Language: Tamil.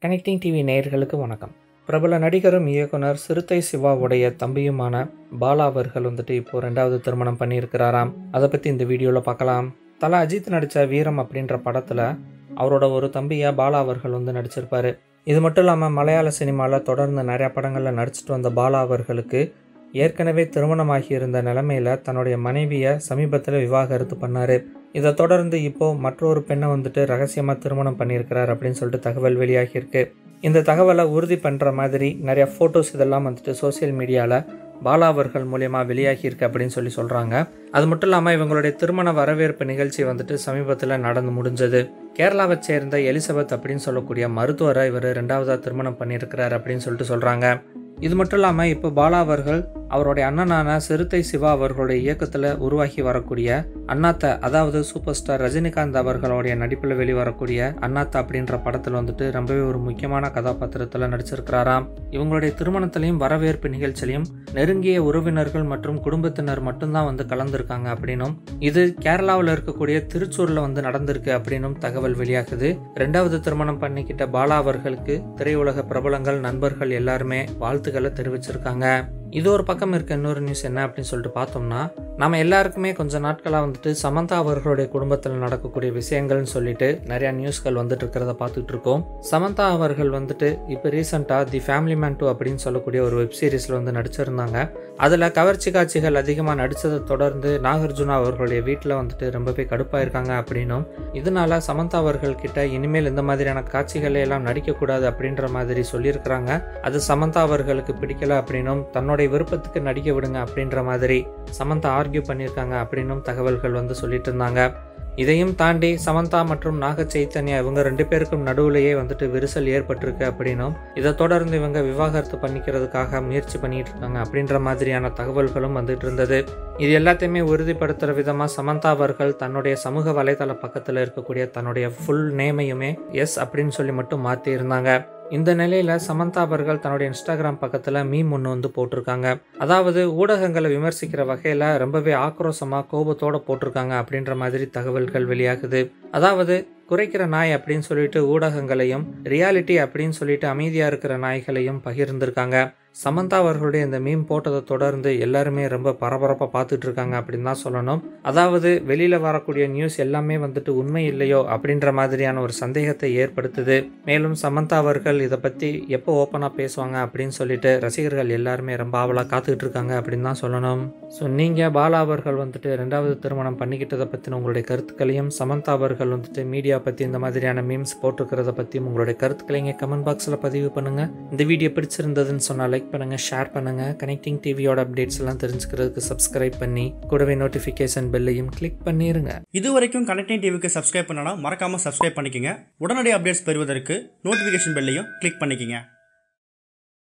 கனெக்டிங் டிவி நேயர்களுக்கு வணக்கம் பிரபல நடிகரும் இயக்குனர் சிறுத்தை சிவாவுடைய தம்பியுமான பாலா அவர்கள் வந்துட்டு இப்போ ரெண்டாவது திருமணம் பண்ணியிருக்கிறாராம் அதை பற்றி இந்த வீடியோவில் பார்க்கலாம் தல அஜித் நடித்த வீரம் அப்படின்ற படத்தில் அவரோட ஒரு தம்பியா பாலா அவர்கள் வந்து நடிச்சிருப்பாரு இது மட்டும் இல்லாமல் மலையாள சினிமாவில் தொடர்ந்து நிறையா படங்களில் நடிச்சிட்டு வந்த பாலா அவர்களுக்கு ஏற்கனவே திருமணமாகி இருந்த நிலமையில தன்னுடைய மனைவியை சமீபத்தில் விவாகரத்து பண்ணாரு இதை தொடர்ந்து இப்போ மற்றொரு பெண்ணை வந்துட்டு ரகசியமாக திருமணம் பண்ணியிருக்கிறார் அப்படின்னு சொல்லிட்டு தகவல் வெளியாகியிருக்கு இந்த தகவலை உறுதி பண்ணுற மாதிரி நிறைய ஃபோட்டோஸ் இதெல்லாம் வந்துட்டு சோசியல் மீடியாவில் பாலா அவர்கள் மூலயமா வெளியாகியிருக்கு அப்படின்னு சொல்லி சொல்கிறாங்க அது மட்டும் இல்லாமல் இவங்களுடைய திருமண வரவேற்பு நிகழ்ச்சி வந்துட்டு சமீபத்தில் நடந்து முடிஞ்சது கேரளாவை சேர்ந்த எலிசபெத் அப்படின்னு சொல்லக்கூடிய மருத்துவரை இவர் ரெண்டாவதாக திருமணம் பண்ணியிருக்கிறார் அப்படின்னு சொல்லிட்டு சொல்கிறாங்க இது மட்டும் இல்லாமல் இப்போ பாலா அவர்கள் அவருடைய அண்ணனான சிறுத்தை சிவா அவர்களுடைய இயக்கத்தில் உருவாகி வரக்கூடிய அண்ணாத்த அதாவது சூப்பர் ஸ்டார் ரஜினிகாந்த் அவர்களுடைய நடிப்பில் வெளிவரக்கூடிய அண்ணாத்த அப்படின்ற படத்தில் வந்துட்டு ரொம்பவே ஒரு முக்கியமான கதாபாத்திரத்தில் நடிச்சிருக்கிறாராம் இவங்களுடைய திருமணத்திலையும் வரவேற்பு நிகழ்ச்சியிலையும் நெருங்கிய உறவினர்கள் மற்றும் குடும்பத்தினர் மட்டும்தான் வந்து கலந்துருக்காங்க அப்படின்னும் இது கேரளாவில் இருக்கக்கூடிய திருச்சூரில் வந்து நடந்திருக்கு அப்படின்னும் தகவல் வெளியாகுது ரெண்டாவது திருமணம் பண்ணிக்கிட்ட பாலா அவர்களுக்கு திரையுலக பிரபலங்கள் நண்பர்கள் எல்லாருமே வாழ்த்துக்களை தெரிவிச்சிருக்காங்க இது ஒரு பக்கம் இருக்க இன்னொரு நியூஸ் என்ன அப்படின்னு சொல்லிட்டு பார்த்தோம்னா நம்ம எல்லாருக்குமே கொஞ்ச நாட்களாக வந்துட்டு சமந்தா அவர்களுடைய குடும்பத்தில் நடக்கக்கூடிய விஷயங்கள்னு சொல்லிட்டு நிறையா நியூஸ்கள் வந்துட்டு இருக்கிறத பார்த்துட்டு இருக்கோம் சமந்தா அவர்கள் வந்துட்டு இப்போ ரீசெண்டாக தி ஃபேமிலி மேன் டூ அப்படின்னு சொல்லக்கூடிய ஒரு வெப் சீரிஸில் வந்து நடிச்சிருந்தாங்க அதில் கவர்ச்சி காட்சிகள் அதிகமாக நடித்ததை தொடர்ந்து நாகார்ஜுனா அவர்களுடைய வீட்டில் வந்துட்டு ரொம்பவே கடுப்பாக இருக்காங்க அப்படின்னும் இதனால சமந்தா அவர்கள் கிட்ட இனிமேல் இந்த மாதிரியான காட்சிகளை எல்லாம் நடிக்கக்கூடாது அப்படின்ற மாதிரி சொல்லியிருக்கிறாங்க அது சமந்தா அவர்களுக்கு பிடிக்கல அப்படின்னும் தன்னுடைய விருப்பத்துக்கு நடிக்க விடுங்க அப்படின்ற மாதிரி சமந்தா ஆர்கியூ பண்ணியிருக்காங்க அப்படின்னும் தகவல்கள் வந்து சொல்லிட்டு இருந்தாங்க இதையும் தாண்டி சமந்தா மற்றும் நாக சைத்தன்யா இவங்க ரெண்டு பேருக்கும் நடுவுலையே வந்துட்டு விரிசல் ஏற்பட்டிருக்கு அப்படின்னும் இதை தொடர்ந்து இவங்க விவாகரத்து பண்ணிக்கிறதுக்காக முயற்சி பண்ணிட்டு இருக்காங்க அப்படின்ற மாதிரியான தகவல்களும் வந்துட்டு இருந்தது இது எல்லாத்தையுமே உறுதிப்படுத்துகிற விதமாக சமந்தா அவர்கள் தன்னுடைய சமூக வலைதள பக்கத்தில் இருக்கக்கூடிய தன்னுடைய ஃபுல் நேமையுமே எஸ் அப்படின்னு சொல்லி மட்டும் மாற்றி இருந்தாங்க இந்த நிலையில் சமந்தா அவர்கள் தன்னுடைய இன்ஸ்டாகிராம் பக்கத்தில் மீம் ஒன்று வந்து போட்டிருக்காங்க அதாவது ஊடகங்களை விமர்சிக்கிற வகையில் ரொம்பவே ஆக்ரோஷமாக கோபத்தோடு போட்டிருக்காங்க அப்படின்ற மாதிரி தகவல்கள் வெளியாகுது அதாவது குறைக்கிற நாய் அப்படின்னு சொல்லிட்டு ஊடகங்களையும் ரியாலிட்டி அப்படின்னு சொல்லிட்டு அமைதியாக இருக்கிற நாய்களையும் பகிர்ந்திருக்காங்க சமந்தா அவர்களுடைய இந்த மீம் போட்டதை தொடர்ந்து எல்லாருமே ரொம்ப பரபரப்பாக பார்த்துட்டு இருக்காங்க அப்படின்னு தான் சொல்லணும் அதாவது வெளியில் வரக்கூடிய நியூஸ் எல்லாமே வந்துட்டு உண்மை இல்லையோ அப்படின்ற மாதிரியான ஒரு சந்தேகத்தை ஏற்படுத்துது மேலும் சமந்தா அவர்கள் இதை பற்றி எப்போ ஓப்பனாக பேசுவாங்க அப்படின்னு சொல்லிட்டு ரசிகர்கள் எல்லாருமே ரொம்ப ஆவலாக காத்துக்கிட்டு இருக்காங்க அப்படின்னு தான் சொல்லணும் ஸோ நீங்கள் பாலா அவர்கள் வந்துட்டு ரெண்டாவது திருமணம் பண்ணிக்கிட்டதை பற்றின உங்களுடைய கருத்துக்களையும் சமந்தா அவர்கள் வந்துட்டு மீடியா பற்றி இந்த மாதிரியான மீம்ஸ் போட்டிருக்கிறத பற்றியும் உங்களுடைய கருத்துக்களை இங்கே கமெண்ட் பாக்ஸில் பதிவு பண்ணுங்கள் இந்த வீடியோ பிடிச்சிருந்ததுன்னு சொன்னால் லைக் பண்ணுங்கள் ஷேர் பண்ணுங்கள் கனெக்டிங் டிவியோட அப்டேட்ஸ் எல்லாம் தெரிஞ்சுக்கிறதுக்கு சப்ஸ்கிரைப் பண்ணி கூடவே நோட்டிஃபிகேஷன் பெல்லையும் கிளிக் பண்ணிடுங்க இது வரைக்கும் கனெக்டிங் டிவிக்கு சப்ஸ்கிரைப் பண்ணனா மறக்காம சப்ஸ்கிரைப் பண்ணிக்கங்க உடனடி அப்டேட்ஸ் பெறுவதற்கு நோட்டிஃபிகேஷன் பெல்லையும் கிளிக் பண்ணிக்கங்க